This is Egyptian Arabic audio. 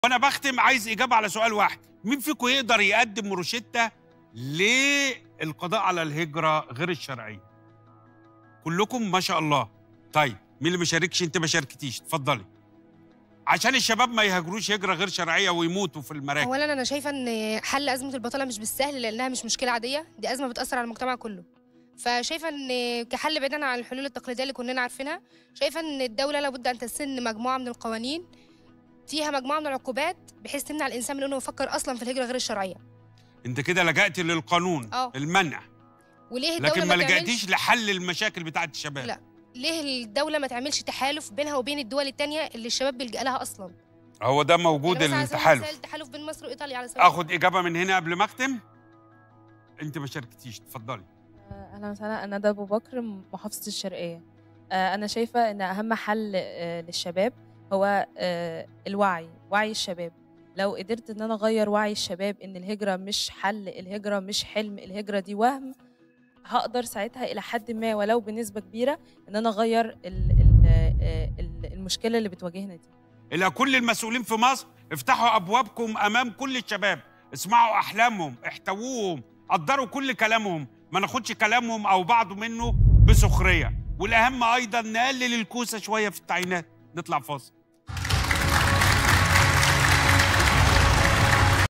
وانا بختم عايز اجابه على سؤال واحد مين فيكم يقدر يقدم روشته للقضاء على الهجره غير الشرعيه كلكم ما شاء الله طيب مين اللي ما شاركش انت ما شاركتيش اتفضلي عشان الشباب ما يهاجروش هجره غير شرعيه ويموتوا في المراكز اولا انا شايفه ان حل ازمه البطاله مش بالسهل لانها مش مشكله عاديه دي ازمه بتاثر على المجتمع كله فشايفه ان كحل بعيدا عن الحلول التقليديه اللي كلنا عارفينها شايفه ان الدوله لابد ان تسن مجموعه من القوانين فيها مجموعه من العقوبات بحيث تمنع الانسان من انه يفكر اصلا في الهجره غير الشرعيه انت كده لجأت للقانون اه. المنع وليه الدوله لكن ما تعملش- لجأتيش لحل المشاكل بتاعت الشباب لا. ليه الدوله ما تعملش تحالف بينها وبين الدول التانية اللي الشباب بيلجأ لها اصلا هو ده موجود يعني مثلا على سبيل التحالف المثال التحالف بين مصر وايطاليا على سبيل اخد اجابه من هنا قبل ما اختم انت ما شاركتيش اتفضلي أهلا وسهلا أنا ده أبو بكر من محافظة الشرقية آه، أنا شايفة إن أهم حل آه، للشباب هو آه، الوعي وعي الشباب لو قدرت إن أنا أغير وعي الشباب إن الهجرة مش حل الهجرة مش حلم الهجرة دي وهم هقدر ساعتها إلى حد ما ولو بنسبة كبيرة إن أنا أغير ال- ال- آه، ال- المشكلة اللي بتواجهنا دي الى كل المسؤولين في مصر افتحوا ابوابكم امام كل الشباب اسمعوا احلامهم احتووهم قدروا كل كلامهم ما ناخدش كلامهم او بعض منه بسخريه والاهم ايضا نقلل الكوسه شويه في التعيينات نطلع فاصل